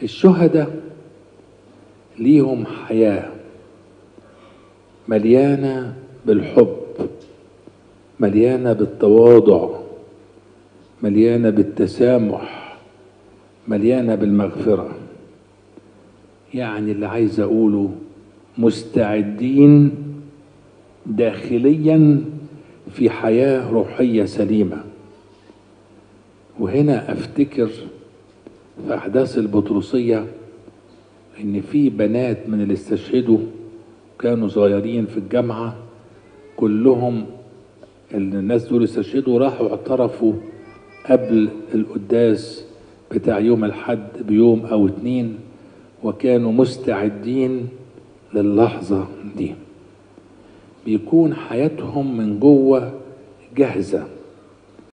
الشهداء ليهم حياة مليانة بالحب مليانة بالتواضع مليانة بالتسامح مليانة بالمغفرة يعني اللي عايز أقوله مستعدين داخليا في حياة روحية سليمة وهنا أفتكر في أحداث البطرسية إن في بنات من اللي استشهدوا كانوا صغيرين في الجامعة كلهم الناس دول استشهدوا راحوا اعترفوا قبل القداس بتاع يوم الحد بيوم أو اتنين وكانوا مستعدين للحظة دي بيكون حياتهم من جوه جاهزة